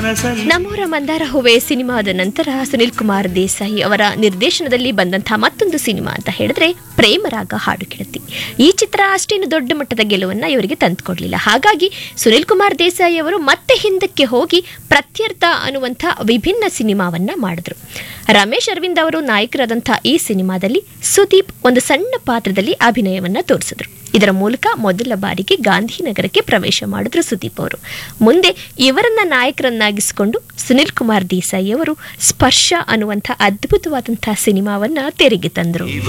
ಕನಸಲ್ಲಿ ನಮ್ಮೂರ ಮಂದಾರ ಹೂವೆ ಸಿನಿಮಾದ ನಂತರ ಸುನಿಲ್ ಕುಮಾರ್ ದೇಸಾಯಿ ಅವರ ನಿರ್ದೇಶನದಲ್ಲಿ ಬಂದಂತಹ ಮತ್ತೊಂದು ಸಿನಿಮಾ ಅಂತ ಹೇಳಿದ್ರೆ ಪ್ರೇಮರಾಗ ಹಾಡು ಕೇಳುತ್ತಿ ಈ ಚಿತ್ರ ಅಷ್ಟೇನು ದೊಡ್ಡ ಮಟ್ಟದ ಗೆಲುವನ್ನ ಇವರಿಗೆ ತಂದುಕೊಡ್ಲಿಲ್ಲ ಹಾಗಾಗಿ ಸುನಿಲ್ ಕುಮಾರ್ ದೇಸಾಯಿ ಅವರು ಮತ್ತೆ ಹಿಂದಕ್ಕೆ ಹೋಗಿ ಪ್ರತ್ಯರ್ಥ ಅನ್ನುವಂಥ ವಿಭಿನ್ನ ಸಿನಿಮಾವನ್ನ ಮಾಡಿದ್ರು ರಮೇಶ್ ಅರವಿಂದ್ ಅವರು ನಾಯಕರಾದಂತಹ ಈ ಸಿನಿಮಾದಲ್ಲಿ ಸುದೀಪ್ ಒಂದು ಸಣ್ಣ ಪಾತ್ರದಲ್ಲಿ ಅಭಿನಯವನ್ನ ತೋರಿಸಿದ್ರು ಇದರ ಮೂಲಕ ಮೊದಲ ಬಾರಿಗೆ ಗಾಂಧಿನಗರಕ್ಕೆ ಪ್ರವೇಶ ಮಾಡಿದ್ರು ಸುದೀಪ್ ಅವರು ಮುಂದೆ ಇವರನ್ನ ನಾಯಕರನ್ನಾಗಿಸಿಕೊಂಡು ಸುನಿಲ್ ಕುಮಾರ್ ದೇಸಾಯಿ ಅವರು ಸ್ಪರ್ಶ ಅನ್ನುವಂಥ ಅದ್ಭುತವಾದಂತಹ ಸಿನಿಮಾವನ್ನ ತೆರೆಗೆ ತಂದರು